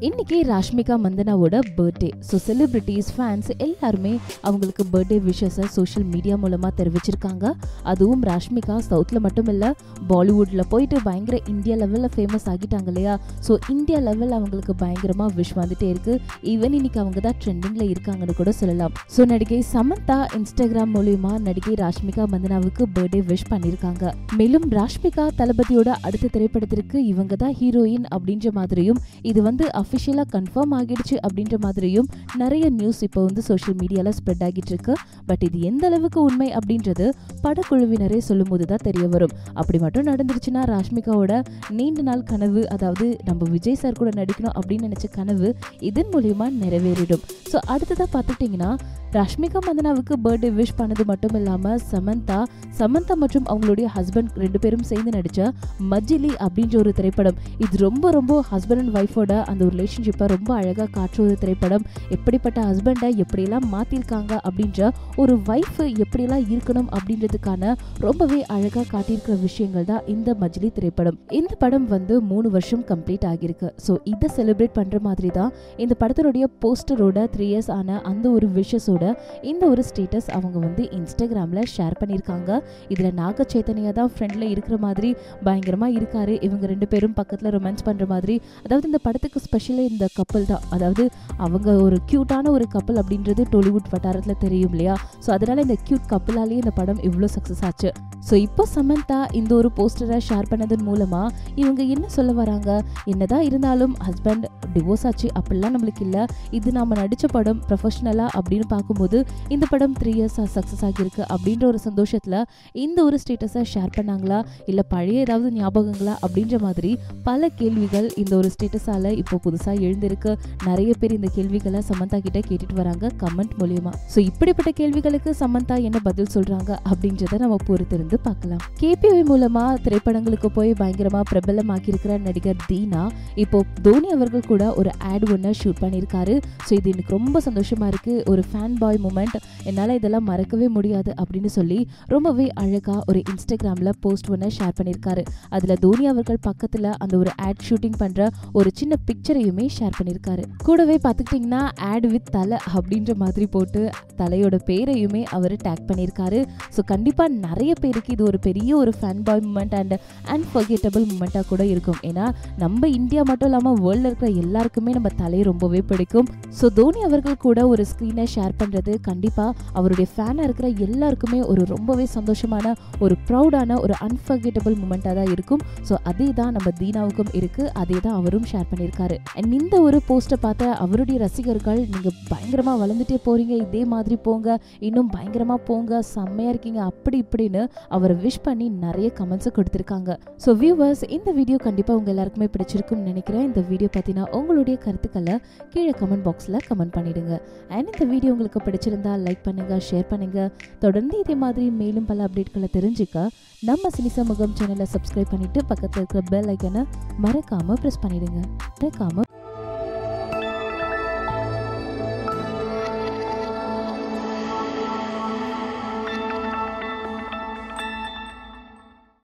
இன்னைக்கு ராஷ்மிகா மந்தனாவோட birthday so celebrities fans எல்லாருமே அவங்களுக்கு பர்த்டே விஷஸை சோஷியல் மீடியா மூலமாக தெரிவிச்சிருக்காங்க அதுவும் ராஷ்மிகா சவுத்தில் மட்டும் இல்லை பாலிவுட்டில் போயிட்டு பயங்கர இந்தியா லெவலில் ஃபேமஸ் ஆகிட்டாங்க இல்லையா ஸோ இந்தியா லெவல் அவங்களுக்கு பயங்கரமாக விஷ் வந்துட்டே இருக்கு ஈவன் இன்னைக்கு அவங்க தான் ட்ரெண்டிங்கில் இருக்காங்கன்னு கூட சொல்லலாம் ஸோ நடிகை சமந்தா இன்ஸ்டாகிராம் மூலியமா நடிகை ராஷ்மிகா மந்தனாவுக்கு பர்த்டே விஷ் பண்ணியிருக்காங்க மேலும் ராஷ்மிகா தளபதியோட அடுத்த திரைப்படத்திற்கு இவங்க தான் ஹீரோயின் அப்படின்ற மாதிரியும் இது வந்து அஃபிஷியலாக கன்ஃபார்ம் ஆகிடுச்சு அப்படின்ற மாதிரியும் நிறைய நியூஸ் இப்போ வந்து சோஷியல் மீடியாவில் ஸ்ப்ரெட் ஆகிட்டு இருக்கு பட் இது எந்த அளவுக்கு உண்மை அப்படின்றது படக்குழுவினரே சொல்லும் போது தான் தெரிய வரும் அப்படி மட்டும் நடந்துருச்சுன்னா ராஷ்மிகாவோட நீண்ட நாள் கனவு அதாவது நம்ம விஜய் சார் கூட நடிக்கணும் அப்படின்னு நினச்ச கனவு இதன் மூலியமா நிறைவேறிடும் ஸோ அடுத்ததாக பார்த்துட்டிங்கன்னா ரஷ்மிகா மந்தனாவுக்கு பர்த்டே விஷ் பண்ணது மட்டும் இல்லாமல் சமந்தா சமந்தா மற்றும் அவங்களுடைய ஹஸ்பண்ட் ரெண்டு பேரும் சேர்ந்து நடித்த மஜ்ஜிலி அப்படின்ற ஒரு திரைப்படம் இது ரொம்ப ரொம்ப ஹஸ்பண்ட் அண்ட் ஒய்ஃபோட அந்த ஒரு ரிலேஷன்ஷிப்பை ரொம்ப அழகாக காட்டுற ஒரு திரைப்படம் எப்படிப்பட்ட ஹஸ்பண்டை எப்படியெல்லாம் மாற்றிருக்காங்க அப்படின்ற ஒரு ஒய்ஃப் எப்படியெல்லாம் இருக்கணும் அப்படின்றதுக்கான ரொம்பவே அழகாக காட்டியிருக்கிற விஷயங்கள் தான் இந்த மஜ்லி திரைப்படம் இந்த படம் வந்து மூணு வருஷம் கம்ப்ளீட் ஆகியிருக்கு ஸோ இதை செலிப்ரேட் பண்ணுற மாதிரி தான் இந்த படத்தினுடைய போஸ்டரோட த்ரீ இயர்ஸ் ஆன அந்த ஒரு விஷஸோட இந்த ஒரு ஸ்டேட்டஸ் அவங்க வந்து இன்ஸ்டாகிராமில் ஷேர் பண்ணியிருக்காங்க இதில் நாக சைத்தன்யா தான் ஃப்ரெண்டில் இருக்கிற மாதிரி பயங்கரமாக இருக்காரு இவங்க ரெண்டு பேரும் பக்கத்தில் ரொமான்ஸ் பண்ணுற மாதிரி அதாவது இந்த படத்துக்கு ஸ்பெஷலாக இந்த கப்பல் தான் அதாவது அவங்க ஒரு க்யூட்டான ஒரு கப்பல் அப்படின்றது டோலிவுட் வட்டாரத்தில் தெரியும் இல்லையா ஸோ அதனால் இந்த க்யூட் கப்பலாலேயே இந்த படம் இவ்வளோ சக்ஸஸ் ஆச்சு ஸோ இப்போ சமந்தா இந்த ஒரு போஸ்டரை ஷேர் பண்ணதன் மூலமாக இவங்க என்ன சொல்ல வராங்க என்னதான் இருந்தாலும் ஹஸ்பண்ட் டிவோர்ஸ் ஆச்சு அப்படிலாம் நம்மளுக்கு இல்லை இது நாம நடித்த படம் ப்ரொஃபஷ்னலாக அப்படின்னு பார்க்கும்போது இந்த படம் த்ரீ இயர்ஸாக சக்ஸஸ் ஆகியிருக்கு அப்படின்ற ஒரு சந்தோஷத்தில் இந்த ஒரு ஸ்டேட்டஸை ஷேர் பண்ணாங்களா இல்லை பழைய ஏதாவது ஞாபகங்களா அப்படின்ற மாதிரி பல கேள்விகள் இந்த ஒரு ஸ்டேட்டஸால் இப்போ புதுசாக எழுந்திருக்கு நிறைய பேர் இந்த கேள்விகளை சமந்தா கிட்ட கேட்டுட்டு வராங்க கமெண்ட் மூலியமா ஸோ இப்படிப்பட்ட கேள்விகளுக்கு சமந்தா என்ன பதில் சொல்றாங்க அப்படின்றத நம்ம பொறுத்திருந்து பார்க்கலாம் கேபிஐ மூலமா திரைப்படங்களுக்கு போய் பயங்கரமா பிரபலமாக்கி இருக்கிற நடிகர் தீனா இப்போ தோனி அவர்கள் கூட ஒரு ஆட் ஒன்று ஷூட் பண்ணியிருக்காரு ஸோ இது எனக்கு ரொம்ப சந்தோஷமா இருக்கு ஒரு ஃபேன் பாய் மூமெண்ட் என்னால் இதெல்லாம் மறக்கவே முடியாது அப்படின்னு சொல்லி ரொம்பவே அழகா ஒரு இன்ஸ்டாகிராமில் போஸ்ட் ஒன்று ஷேர் பண்ணியிருக்காரு அதில் தோனி அவர்கள் பக்கத்தில் அந்த ஒரு ஆட் ஷூட்டிங் பண்ணுற ஒரு சின்ன பிக்சரையுமே ஷேர் பண்ணியிருக்காரு கூடவே பார்த்துக்கிட்டிங்கன்னா ஆட் வித் தலை அப்படின்ற மாதிரி போட்டு தலையோட பேரையுமே அவர் டேக் பண்ணியிருக்காரு ஸோ கண்டிப்பாக நிறைய பேருக்கு இது ஒரு பெரிய ஒரு fan boy moment and unforgettable மூமெண்ட்டாக கூட இருக்கும் ஏன்னா நம்ம இந்தியா மட்டும் இல்லாமல் வேர்ல்டில் இருக்கிற எல்லாருக்குமே நம்ம தலையை ரொம்பவே பிடிக்கும் ஸோ தோனி அவர்கள் கூட ஒரு ஸ்க்ரீனை ஷேர் பண்ணுறது கண்டிப்பாக அவருடைய ஃபேனாக இருக்கிற எல்லாருக்குமே ஒரு ரொம்பவே சந்தோஷமான ஒரு ப்ரௌடான ஒரு அன்ஃபர்கெட்டபிள் மூமெண்ட்டாக தான் இருக்கும் ஸோ அதே தான் நம்ம தீனாவுக்கும் இருக்குது அதே தான் அவரும் ஷேர் பண்ணியிருக்காரு அண்ட் இந்த ஒரு போஸ்ட்டை பார்த்த அவருடைய ரசிகர்கள் நீங்கள் பயங்கரமாக வளர்ந்துட்டே போகிறீங்க இதே மாதிரி போங்க இன்னும் பயங்கரமாக போங்க செம்மையாக இருக்கீங்க அப்படி இப்படின்னு அவரை விஷ் பண்ணி நிறைய கமெண்ட்ஸை கொடுத்துருக்காங்க ஸோ வியூவர்ஸ் இந்த வீடியோ கண்டிப்பாக உங்கள் எல்லாருக்குமே பிடிச்சிருக்கும்னு நினைக்கிறேன் இந்த வீடியோ பற்றினா உங்களுடைய கருத்துக்களை கீழே கமெண்ட் பாக்ஸில் கமெண்ட் பண்ணிடுங்க அண்ட் இந்த வீடியோ உங்களுக்கு பிடிச்சிருந்தா லைக் பண்ணுங்க ஷேர் பண்ணுங்க தொடர்ந்து இதே மாதிரி மேலும் பல அப்டேட்களை தெரிஞ்சுக்க நம்ம சினி சமூகம் சேனலை சப்ஸ்கிரைப் பண்ணிட்டு பக்கத்தில் இருக்கிற பெல் ஐக்கனை மறக்காம ப்ரெஸ் பண்ணிடுங்க மறக்காம